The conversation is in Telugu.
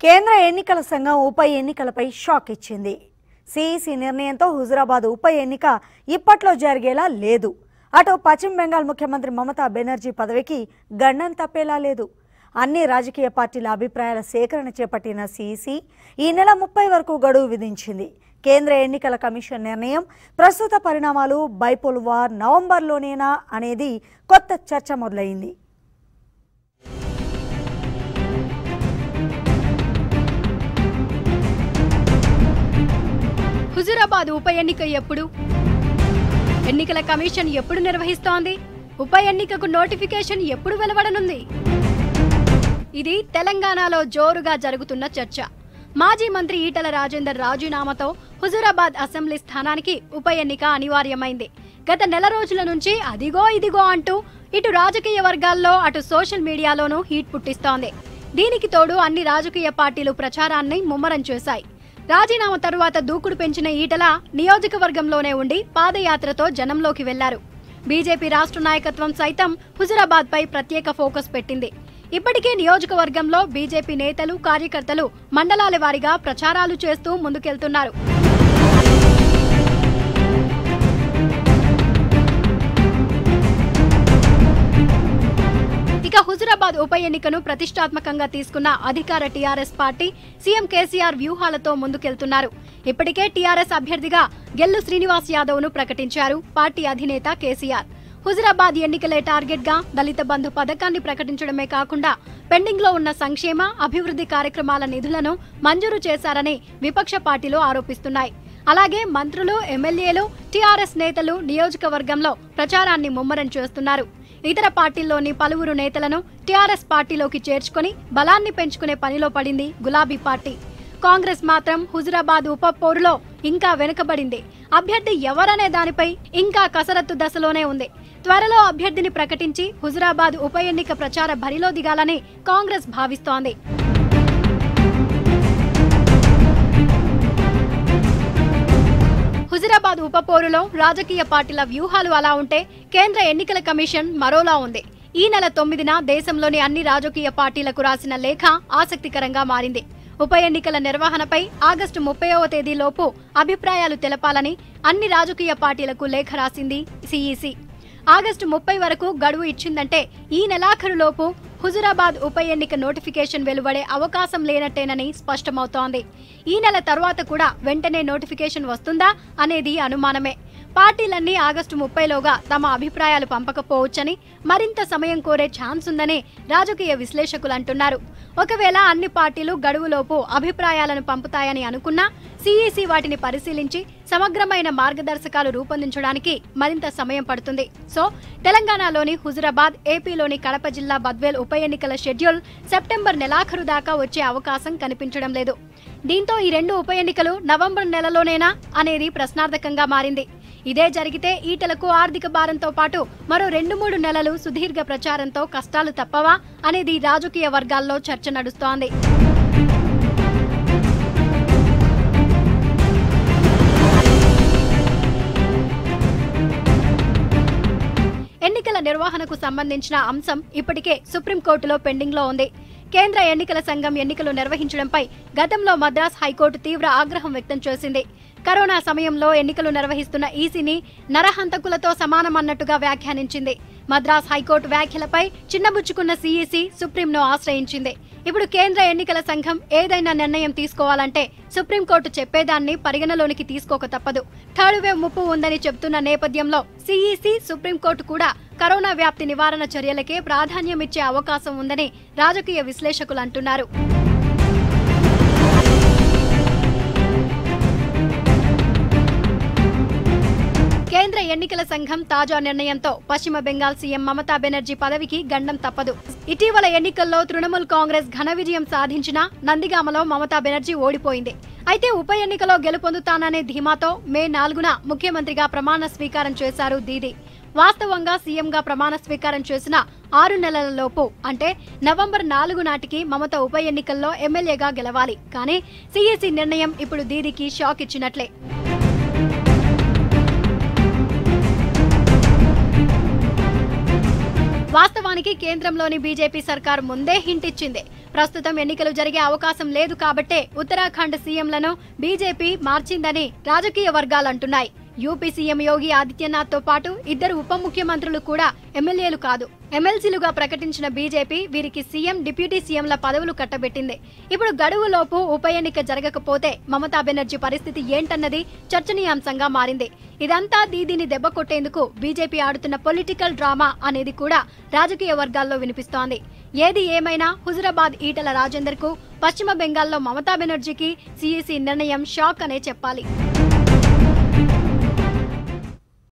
కేంద్ర ఎన్నికల సంఘం ఉప ఎన్నికలపై షాక్ ఇచ్చింది సిఈసి నిర్ణయంతో హుజురాబాద్ ఉప ఎన్నిక ఇప్పట్లో జరిగేలా లేదు అటు పశ్చిమ బెంగాల్ ముఖ్యమంత్రి మమతా బెనర్జీ పదవికి గండం తప్పేలా లేదు అన్ని రాజకీయ పార్టీల అభిప్రాయాల సేకరణ చేపట్టిన సిఈసి ఈ నెల ముప్పై వరకు గడువు విధించింది కేంద్ర ఎన్నికల కమిషన్ నిర్ణయం ప్రస్తుత పరిణామాలు బైపోల్ వార్ నవంబర్లోనేనా అనేది కొత్త చర్చ మొదలైంది హుజురాబాద్ ఉప ఎన్నిక ఎప్పుడు ఎన్నికల కమిషన్ ఎప్పుడు నిర్వహిస్తోంది ఉప ఎన్నికకు నోటిఫికేషన్ ఎప్పుడు వెలువడనుంది ఇది తెలంగాణలో జోరుగా జరుగుతున్న చర్చ మాజీ మంత్రి ఈటల రాజేందర్ రాజీనామాతో హుజురాబాద్ అసెంబ్లీ స్థానానికి ఉప ఎన్నిక అనివార్యమైంది గత నెల రోజుల నుంచి అదిగో ఇదిగో అంటూ ఇటు రాజకీయ వర్గాల్లో అటు సోషల్ మీడియాలోనూ హీట్ పుట్టిస్తోంది దీనికి తోడు అన్ని రాజకీయ పార్టీలు ప్రచారాన్ని ముమ్మరం చేశాయి రాజీనామా తరువాత దూకుడు పెంచిన ఈటల నియోజకవర్గంలోనే ఉండి పాదయాత్రతో జనంలోకి వెళ్లారు బీజేపీ రాష్ట్ర నాయకత్వం సైతం హుజురాబాద్ పై ప్రత్యేక ఫోకస్ పెట్టింది ఇప్పటికే నియోజకవర్గంలో బీజేపీ నేతలు కార్యకర్తలు మండలాల వారీగా ప్రచారాలు చేస్తూ ముందుకెళ్తున్నారు ఇక హుజురాబాద్ ఉప ఎన్నికను ప్రతిష్టాత్మకంగా తీసుకున్న అధికార టీఆర్ఎస్ పార్టీ సీఎం కేసీఆర్ వ్యూహాలతో ముందుకెళ్తున్నారు ఇప్పటికే టీఆర్ఎస్ అభ్యర్థిగా గెల్లు శ్రీనివాస్ యాదవ్ ను ప్రకటించారు పార్టీ అధినేత కేసీఆర్ హుజురాబాద్ ఎన్నికలే టార్గెట్ గా దళిత బంధు పథకాన్ని ప్రకటించడమే కాకుండా పెండింగ్ లో ఉన్న సంక్షేమ అభివృద్ధి కార్యక్రమాల నిధులను మంజూరు చేశారని విపక్ష పార్టీలు ఆరోపిస్తున్నాయి అలాగే మంత్రులు ఎమ్మెల్యేలు టీఆర్ఎస్ నేతలు నియోజకవర్గంలో ప్రచారాన్ని ముమ్మరం చేస్తున్నారు ఇతర పార్టీల్లోని పలువురు నేతలను టీఆర్ఎస్ పార్టీలోకి చేర్చుకొని బలాన్ని పెంచుకునే పనిలో పడింది గులాబీ పార్టీ కాంగ్రెస్ మాత్రం హుజురాబాద్ ఉప పోరులో ఇంకా వెనుకబడింది అభ్యర్థి ఎవరనే దానిపై ఇంకా కసరత్తు దశలోనే ఉంది త్వరలో అభ్యర్థిని ప్రకటించి హుజురాబాద్ ఉప ఎన్నిక ప్రచార బరిలో దిగాలని కాంగ్రెస్ భావిస్తోంది హుజురాబాద్ ఉప పోరులో రాజకీయ పార్టీల వ్యూహాలు అలా ఉంటే కేంద్ర ఎన్నికల కమిషన్ మరోలా ఉంది ఈ నెల తొమ్మిదిన దేశంలోని అన్ని రాజకీయ పార్టీలకు రాసిన లేఖ ఆసక్తికరంగా మారింది ఉప ఎన్నికల నిర్వహణపై ఆగస్టు ముప్పైవ తేదీలోపు అభిప్రాయాలు తెలపాలని అన్ని రాజకీయ పార్టీలకు లేఖ రాసింది సిఈసి ఆగస్టు ముప్పై వరకు గడువు ఇచ్చిందంటే ఈ నెలాఖరులోపు హుజురాబాద్ ఉప ఎన్నిక నోటిఫికేషన్ వెలువడే అవకాశం లేనట్టేనని స్పష్టమవుతోంది ఈ నెల తర్వాత కూడా వెంటనే నోటిఫికేషన్ వస్తుందా అనేది అనుమానమే పార్టీలన్నీ ఆగస్టు ముప్పైలోగా తమ అభిప్రాయాలు పంపకపోవచ్చని మరింత సమయం కోరే ఛాన్స్ ఉందని రాజకీయ విశ్లేషకులు అంటున్నారు ఒకవేళ అన్ని పార్టీలు గడువులోపు అభిప్రాయాలను పంపుతాయని అనుకున్నా సిఈసి వాటిని పరిశీలించి సమగ్రమైన మార్గదర్శకాలు రూపొందించడానికి మరింత సమయం పడుతుంది సో తెలంగాణలోని హుజురాబాద్ ఏపీలోని కడప జిల్లా బద్వేల్ ఉప ఎన్నికల షెడ్యూల్ సెప్టెంబర్ నెలాఖరు దాకా వచ్చే అవకాశం కనిపించడం లేదు దీంతో ఈ రెండు ఉప ఎన్నికలు నవంబర్ నెలలోనేనా అనేది ప్రశ్నార్థకంగా మారింది ఇదే జరిగితే ఈటలకు ఆర్థిక భారంతో పాటు మరో రెండు మూడు నెలలు సుదీర్ఘ ప్రచారంతో కష్టాలు తప్పవా అనేది రాజకీయ వర్గాల్లో చర్చ నడుస్తోంది ఎన్నికల నిర్వహణకు సంబంధించిన అంశం ఇప్పటికే సుప్రీంకోర్టులో పెండింగ్ లో ఉంది కేంద్ర ఎన్నికల సంఘం ఎన్నికలు నిర్వహించడంపై గతంలో మద్రాస్ హైకోర్టు తీవ్ర ఆగ్రహం వ్యక్తం చేసింది కరోనా సమయంలో ఎన్నికలు నిర్వహిస్తున్న ఈసీని నరహంతకులతో సమానమన్నట్టుగా వ్యాఖ్యానించింది మద్రాస్ హైకోర్టు వ్యాఖ్యలపై చిన్నబుచ్చుకున్న సీఈసీ సుప్రీంను ఆశ్రయించింది ఇప్పుడు కేంద్ర ఎన్నికల సంఘం ఏదైనా నిర్ణయం తీసుకోవాలంటే సుప్రీంకోర్టు చెప్పేదాన్ని పరిగణలోనికి తీసుకోక తప్పదు థర్డ్ వేవ్ ముప్పు ఉందని చెబుతున్న నేపథ్యంలో సీఈసీ సుప్రీంకోర్టు కూడా కరోనా వ్యాప్తి నివారణ చర్యలకే ప్రాధాన్యమిచ్చే అవకాశం ఉందని రాజకీయ విశ్లేషకులు అంటున్నారు కేంద్ర ఎన్నికల సంఘం తాజా నిర్ణయంతో పశ్చిమ బెంగాల్ సీఎం మమతా బెనర్జీ పదవికి గండం తప్పదు ఇటీవల ఎన్నికల్లో తృణమూల్ కాంగ్రెస్ ఘన విజయం సాధించిన నందిగామలో మమతా బెనర్జీ ఓడిపోయింది అయితే ఉప ఎన్నికలో గెలుపొందుతాననే ధీమాతో మే నాలుగున ముఖ్యమంత్రిగా ప్రమాణ స్వీకారం చేశారు దీది వాస్తవంగా సీఎంగా ప్రమాణ స్వీకారం చేసిన ఆరు నెలల లోపు అంటే నవంబర్ నాలుగు నాటికి మమత ఉప ఎన్నికల్లో ఎమ్మెల్యేగా గెలవాలి కానీ సీఈసీ నిర్ణయం ఇప్పుడు దీదికి షాక్ ఇచ్చినట్లే వాస్తవానికి కేంద్రంలోని బీజేపీ సర్కార్ ముందే హింట్ ఇచ్చింది ప్రస్తుతం ఎన్నికలు జరిగే అవకాశం లేదు కాబట్టే ఉత్తరాఖండ్ సీఎంలను బీజేపీ మార్చిందని రాజకీయ వర్గాలు అంటున్నాయి యూపీ సీఎం యోగి ఆదిత్యనాథ్ తో పాటు ఇద్దరు ఉప ముఖ్యమంత్రులు కూడా ఎమ్మెల్యేలు కాదు ఎమ్మెల్సీలుగా ప్రకటించిన బీజేపీ వీరికి సీఎం డిప్యూటీ సీఎంల పదవులు కట్టబెట్టింది ఇప్పుడు గడువులోపు ఉప ఎన్నిక జరగకపోతే మమతా బెనర్జీ పరిస్థితి ఏంటన్నది చర్చనీయాంశంగా మారింది ఇదంతా దీదీని దెబ్బ కొట్టేందుకు బీజేపీ ఆడుతున్న పొలిటికల్ డ్రామా అనేది కూడా రాజకీయ వర్గాల్లో వినిపిస్తోంది ఏది ఏమైనా హుజురాబాద్ ఈటల రాజేందర్ కు పశ్చిమ బెంగాల్లో మమతా బెనర్జీకి సీఈసీ నిర్ణయం షాక్ అనే చెప్పాలి